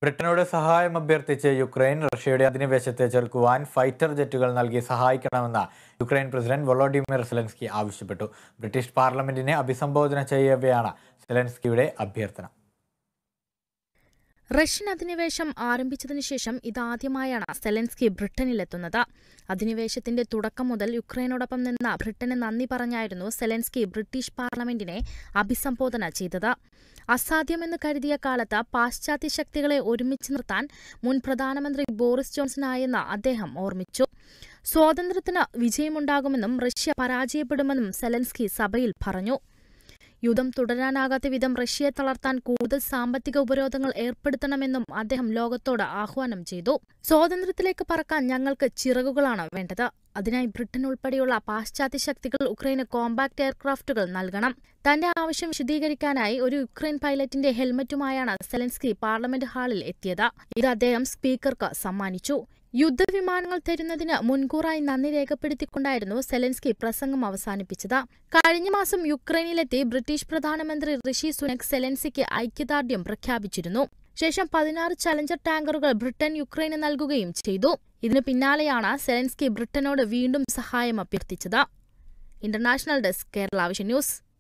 ബ്രിട്ടനോട് സഹായം അഭ്യർത്ഥിച്ച് യുക്രൈൻ റഷ്യയുടെ അധിനിവേശത്തെ ചെറുക്കുവാൻ ഫൈറ്റർ ജെറ്റുകൾ നൽകി സഹായിക്കണമെന്ന് യുക്രൈൻ പ്രസിഡന്റ് വൊളോഡിമിർ സെലൻസ്കി ആവശ്യപ്പെട്ടു ബ്രിട്ടീഷ് പാർലമെന്റിനെ അഭിസംബോധന ചെയ്യവെയാണ് സെലൻസ്കിയുടെ അഭ്യർത്ഥന റഷ്യൻ അധിനിവേശം ആരംഭിച്ചതിനു ശേഷം ഇതാദ്യമായാണ് സെലൻസ്കി ബ്രിട്ടനിലെത്തുന്നത് അധിനിവേശത്തിന്റെ തുടക്കം മുതൽ യുക്രൈനോടൊപ്പം നിന്ന ബ്രിട്ടന് നന്ദി പറഞ്ഞായിരുന്നു സെലൻസ്കി ബ്രിട്ടീഷ് പാർലമെന്റിനെ അഭിസംബോധന ചെയ്തത് അസാധ്യമെന്ന് കരുതിയ കാലത്ത് പാശ്ചാത്യ ശക്തികളെ ഒരുമിച്ച് നിർത്താൻ മുൻ പ്രധാനമന്ത്രി ബോറിസ് ജോൺസണായെന്ന് അദ്ദേഹം ഓർമ്മിച്ചു സ്വാതന്ത്ര്യത്തിന് വിജയമുണ്ടാകുമെന്നും റഷ്യ പരാജയപ്പെടുമെന്നും സെലൻസ്കി സഭയിൽ പറഞ്ഞു യുദ്ധം തുടരാനാകാത്ത വിധം റഷ്യയെ തളർത്താൻ കൂടുതൽ സാമ്പത്തിക ഉപരോധങ്ങൾ ഏർപ്പെടുത്തണമെന്നും അദ്ദേഹം ലോകത്തോട് ആഹ്വാനം ചെയ്തു സ്വാതന്ത്ര്യത്തിലേക്ക് പറക്കാൻ ഞങ്ങൾക്ക് ചിറകുകളാണ് വേണ്ടത് അതിനായി ബ്രിട്ടൻ ഉൾപ്പെടെയുള്ള പാശ്ചാത്യ ശക്തികൾ ഉക്രൈന് കോമ്പാക്ട് എയർക്രാഫ്റ്റുകൾ നൽകണം തന്റെ ആവശ്യം വിശദീകരിക്കാനായി ഒരു യുക്രൈൻ പൈലറ്റിന്റെ ഹെൽമറ്റുമായാണ് സെലൻസ്കി പാർലമെന്റ് ഹാളിൽ എത്തിയത് ഇത് അദ്ദേഹം സ്പീക്കർക്ക് സമ്മാനിച്ചു യുദ്ധവിമാനങ്ങൾ തരുന്നതിന് മുൻകൂറായി നന്ദി രേഖപ്പെടുത്തിക്കൊണ്ടായിരുന്നു സെലൻസ്കി പ്രസംഗം അവസാനിപ്പിച്ചത് കഴിഞ്ഞ മാസം യുക്രൈനിലെത്തി ബ്രിട്ടീഷ് പ്രധാനമന്ത്രി ഋഷി സുനക് സെലൻസിക്ക് ഐക്യദാർഢ്യം പ്രഖ്യാപിച്ചിരുന്നു ശേഷം പതിനാറ് ചലഞ്ചർ ടാങ്കറുകൾ ബ്രിട്ടൻ യുക്രൈന് നൽകുകയും ചെയ്തു ഇതിനു പിന്നാലെയാണ് സെലൻസ്കി ബ്രിട്ടനോട് വീണ്ടും സഹായം അഭ്യർത്ഥിച്ചത് international desk Kerala vision news